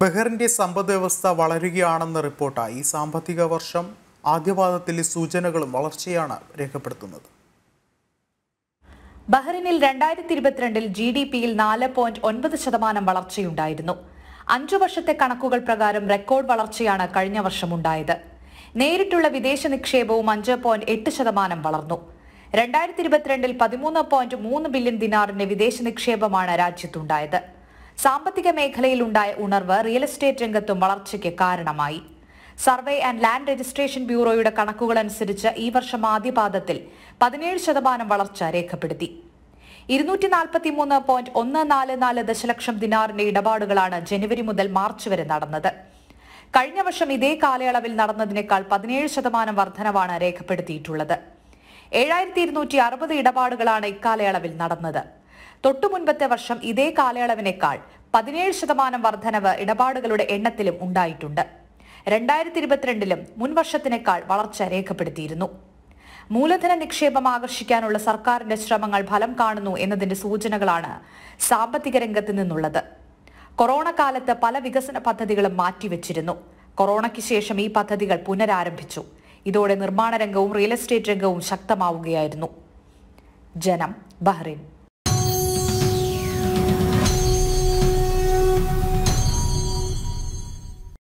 ബഹ്റിന്റെ സമ്പദ് വ്യവസ്ഥ വളരുകയാണെന്ന് റിപ്പോർട്ടായി ഈ സാമ്പത്തിക വർഷം ആദ്യപാദത്തിലെ സൂചനകളും വളർച്ചയാണ് രേഖപ്പെടുത്തുന്നത് ബഹ്റിനിൽ രണ്ടായിരത്തി ഇരുപത്തിരണ്ടിൽ ജി ഡി പിയിൽ നാല് പോയിന്റ് ഒൻപത് ശതമാനം വളർച്ചയുണ്ടായിരുന്നു അഞ്ചു വർഷത്തെ കണക്കുകൾ പ്രകാരം റെക്കോർഡ് വളർച്ചയാണ് കഴിഞ്ഞ വർഷം ഉണ്ടായത് നേരിട്ടുള്ള വിദേശ നിക്ഷേപവും അഞ്ച് പോയിന്റ് എട്ട് ശതമാനം വളർന്നു രണ്ടായിരത്തി ഇരുപത്തിരണ്ടിൽ പതിമൂന്ന് പോയിന്റ് മൂന്ന് ബില്യൺ ദിനാറിന്റെ വിദേശ നിക്ഷേപമാണ് രാജ്യത്തുണ്ടായത് സാമ്പത്തിക മേഖലയിൽ ഉണ്ടായ ഉണർവ് റിയൽ എസ്റ്റേറ്റ് രംഗത്തും വളർച്ചയ്ക്ക് കാരണമായി സർവേ ആൻഡ് ലാൻഡ് രജിസ്ട്രേഷൻ ബ്യൂറോയുടെ കണക്കുകൾ അനുസരിച്ച് ഈ വർഷം ആദ്യപാദത്തിൽ പതിനേഴ് ശതമാനം വളർച്ച രേഖപ്പെടുത്തി ഇരുന്നൂറ്റി നാൽപ്പത്തി മൂന്ന് പോയിന്റ് ഒന്ന് നാല് നാല് ദശലക്ഷം ദിനാറിന്റെ ഇടപാടുകളാണ് ജനുവരി മുതൽ മാർച്ച് വരെ നടന്നത് കഴിഞ്ഞ വർഷം ഇതേ കാലയളവിൽ നടന്നതിനേക്കാൾ പതിനേഴ് ശതമാനം വർധനവാണ് രേഖപ്പെടുത്തിയിട്ടുള്ളത് ഏഴായിരത്തി ഇരുന്നൂറ്റി അറുപത് ഇടപാടുകളാണ് ഇക്കാലയളവിൽ നടന്നത് തൊട്ടുമുൻപത്തെ വർഷം ഇതേ കാലയളവിനേക്കാൾ പതിനേഴ് ശതമാനം വർധനവ് ഇടപാടുകളുടെ എണ്ണത്തിലും ഉണ്ടായിട്ടുണ്ട് രണ്ടായിരത്തി ഇരുപത്തിരണ്ടിലും മുൻവർഷത്തിനേക്കാൾ വളർച്ച രേഖപ്പെടുത്തിയിരുന്നു മൂലധന നിക്ഷേപം ആകർഷിക്കാനുള്ള സർക്കാരിന്റെ ശ്രമങ്ങൾ ഫലം കാണുന്നു എന്നതിന്റെ സൂചനകളാണ് സാമ്പത്തിക രംഗത്ത് നിന്നുള്ളത് കൊറോണ കാലത്ത് പല വികസന പദ്ധതികളും മാറ്റിവെച്ചിരുന്നു കൊറോണയ്ക്ക് ശേഷം ഈ പദ്ധതികൾ പുനരാരംഭിച്ചു ഇതോടെ നിർമ്മാണ രംഗവും റിയൽ എസ്റ്റേറ്റ് രംഗവും ശക്തമാവുകയായിരുന്നു ജനം ബഹ്റൈൻ